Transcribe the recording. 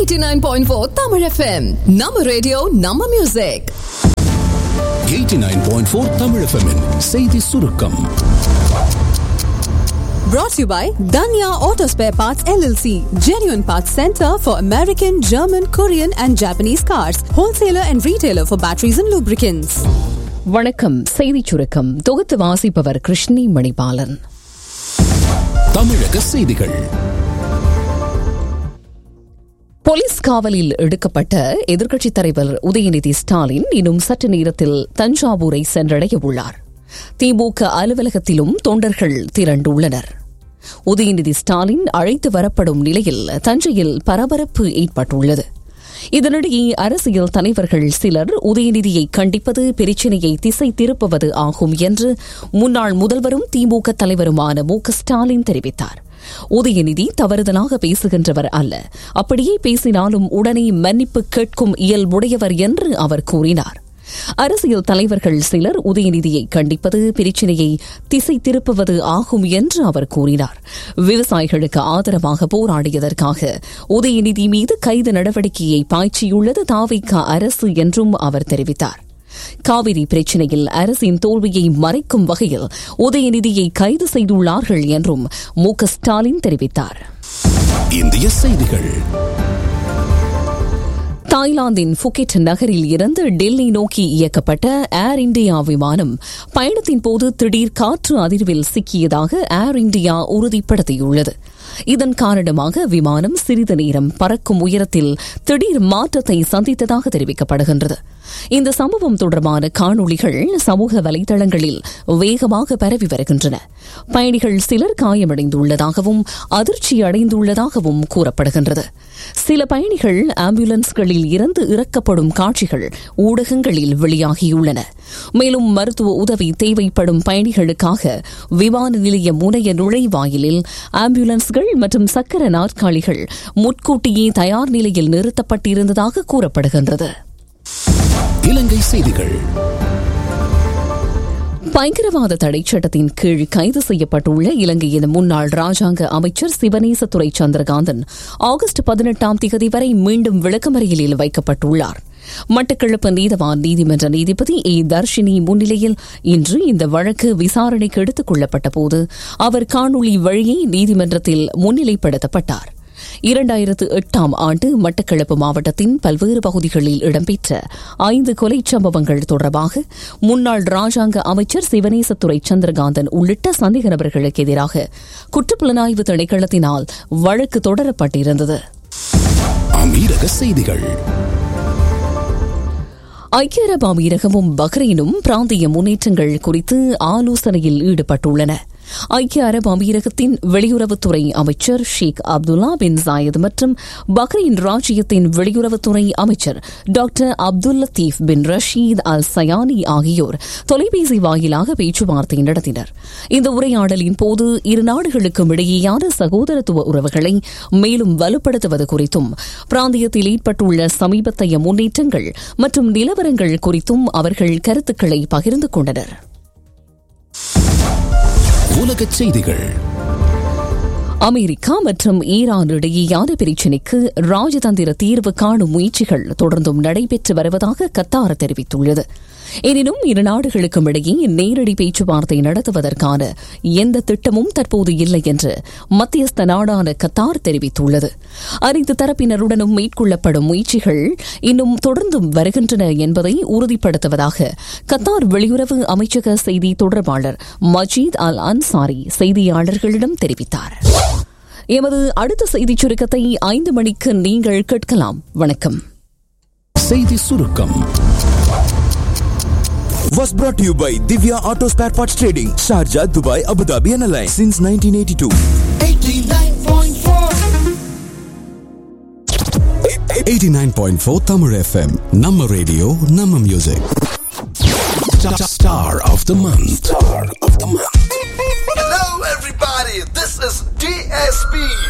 89.4 Tamil FM நம்ம radio நம்ம music 89.4 Tamil FM -இன் செய்தி சுருக்கம் brought to you by Danya Auto Spare Parts LLC genuine parts center for American German Korean and Japanese cars wholesaler and retailer for batteries and lubricants வணக்கம் செய்திச் சுருக்கம் தொகுத்து வாசிப்பவர் கிருஷ்ணி மணிபாலன் தமிழக செய்திகள் போலீஸ் காவலில் எடுக்கப்பட்ட எதிர்க்கட்சித் தலைவர் உதயநிதி ஸ்டாலின் இன்னும் சற்று நேரத்தில் தஞ்சாவூரை சென்றடைய உள்ளார் திமுக அலுவலகத்திலும் தொண்டர்கள் திரண்டுள்ளனர் உதயநிதி ஸ்டாலின் அழைத்து வரப்படும் நிலையில் தஞ்சையில் பரபரப்பு ஏற்பட்டுள்ளது இதனிடையே அரசியல் தலைவர்கள் சிலர் உதயநிதியை கண்டிப்பது பிரச்சினையை திசை திருப்புவது ஆகும் என்று முன்னாள் முதல்வரும் திமுக தலைவருமான மு க ஸ்டாலின் தெரிவித்தார் உதயநிதி தவறுதலாக பேசுகின்றவர் அல்ல அப்படியே பேசினாலும் உடனே மன்னிப்பு கேட்கும் இயல்புடையவர் என்று அவர் கூறினார் அரசியல் தலைவர்கள் சிலர் உதயநிதியை கண்டிப்பது பிரச்சினையை திசை திருப்புவது ஆகும் என்று அவர் கூறினார் விவசாயிகளுக்கு ஆதரவாக போராடியதற்காக உதயநிதி மீது கைது நடவடிக்கையை பாய்ச்சியுள்ளது தாவிக அரசு என்றும் அவர் தெரிவித்தார் காவிரி பிரச்சினையில் அரசின் தோல்வியை மறைக்கும் வகையில் உதயநிதியை கைது செய்துள்ளார்கள் என்றும் மு க ஸ்டாலின் தெரிவித்தார் இந்திய செய்திகள் தாய்லாந்தின் புகிட் நகரில் இருந்து டெல்லி நோக்கி இயக்கப்பட்ட ஏர் இண்டியா விமானம் பயணத்தின் போது திடீர் காற்று அதிர்வில் சிக்கியதாக ஏர் இண்டியா உறுதிப்படுத்தியுள்ளது இதன் காரணமாக விமானம் சிறிது நேரம் பறக்கும் உயரத்தில் திடீர் மாற்றத்தை சந்தித்ததாக தெரிவிக்கப்படுகின்றது இந்த சம்பவம் தொடர்பான காணொளிகள் சமூக வலைதளங்களில் வேகமாக பரவி வருகின்றன பயணிகள் சிலர் காயமடைந்துள்ளதாகவும் அதிர்ச்சி அடைந்துள்ளதாகவும் கூறப்படுகின்றது சில பயணிகள் ஆம்புலன்ஸ்களில் இருந்து இறக்கப்படும் காட்சிகள் ஊடகங்களில் வெளியாகியுள்ளன மேலும் மருத்துவ உதவி தேவைப்படும் பயணிகளுக்காக விமான நிலைய முனைய நுழைவாயிலில் ஆம்புலன்ஸ்கள் மற்றும் சக்கர நாற்காலிகள் முன்கூட்டியே தயார் நிலையில் நிறுத்தப்பட்டிருந்ததாக கூறப்படுகின்றது இலங்கை செய்திகள் பயங்கரவாத தடை சட்டத்தின் கீழ் கைது செய்யப்பட்டுள்ள இலங்கையின் முன்னாள் ராஜாங்க அமைச்சர் சிவனேசத்துறை சந்திரகாந்தன் ஆகஸ்ட் பதினெட்டாம் தேதி வரை மீண்டும் விளக்கமறியலில் வைக்கப்பட்டுள்ளார் மட்டக்களப்பு நீதவான் நீதிமன்ற நீதிபதி ஏ தர்ஷினி முன்னிலையில் இன்று இந்த வழக்கு விசாரணைக்கு எடுத்துக் கொள்ளப்பட்ட போது அவர் காணொலி வழியே நீதிமன்றத்தில் முன்னிலைப்படுத்தப்பட்டார் இரண்டாயிரத்து எட்டாம் ஆண்டு மட்டக்களப்பு மாவட்டத்தின் பல்வேறு பகுதிகளில் இடம்பெற்ற ஐந்து கொலை சம்பவங்கள் தொடர்பாக முன்னாள் ராஜாங்க அமைச்சர் சிவனேசத்துறை சந்திரகாந்தன் உள்ளிட்ட சந்தேக நபர்களுக்கு எதிராக குற்றப்புலனாய்வு திணைக்களத்தினால் வழக்கு தொடரப்பட்டிருந்தது அமீரக செய்திகள் ஐக்கிய அரபு அமீரகமும் பஹ்ரைனும் பிராந்திய முன்னேற்றங்கள் குறித்து ஆலோசனையில் ஈடுபட்டுள்ளன ஐக்கிய அரபு அமீரகத்தின் வெளியுறவுத்துறை அமைச்சர் ஷேக் அப்துல்லா பின் ஜாயத் மற்றும் பஹ்ரைன் ராஜ்யத்தின் வெளியுறவுத்துறை அமைச்சர் doctor Abdul Latif bin Rashid Al Zayani ஆகியோர் தொலைபேசி வாயிலாக பேச்சுவார்த்தை நடத்தினர் இந்த உரையாடலின் போது இரு நாடுகளுக்கும் இடையேயான சகோதரத்துவ உறவுகளை மேலும் வலுப்படுத்துவது குறித்தும் பிராந்தியத்தில் ஏற்பட்டுள்ள சமீபத்தைய முன்னேற்றங்கள் மற்றும் நிலவரங்கள் குறித்தும் அவர்கள் கருத்துக்களை பகிர்ந்து கொண்டனர் உலகச் செய்திகள் அமெரிக்கா மற்றும் ஈரான் இடையேயான பிரச்சினைக்கு ராஜதந்திர தீர்வு காணும் முயற்சிகள் தொடர்ந்தும் நடைபெற்று வருவதாக கத்தார் தெரிவித்துள்ளது எனினும் இரு நாடுகளுக்கும் இடையே நேரடி பேச்சுவார்த்தை நடத்துவதற்கான எந்த திட்டமும் தற்போது இல்லை என்று மத்தியஸ்த நாடான கத்தார் தெரிவித்துள்ளது அனைத்து தரப்பினருடனும் மேற்கொள்ளப்படும் முயற்சிகள் இன்னும் தொடர்ந்தும் வருகின்றன என்பதை உறுதிப்படுத்துவதாக கத்தார் வெளியுறவு அமைச்சக செய்தி தொடர்பாளர் மஜீத் அல் அன்சாரி செய்தியாளர்களிடம் தெரிவித்தார் எமது அடுத்த செய்திச் சுருக்கத்தை ஐந்து மணிக்கு நீங்கள் கேட்கலாம் வணக்கம் செய்தி சுருக்கம் was brought to you by Divya Auto Spare Parts Trading, Sharjah, Dubai, Abu Dhabi and Alliance since 1982. 89.4 Tamil FM, Namma Radio, Namma Music. Star of the month. Star of the month. Hello, everybody. This is DSP.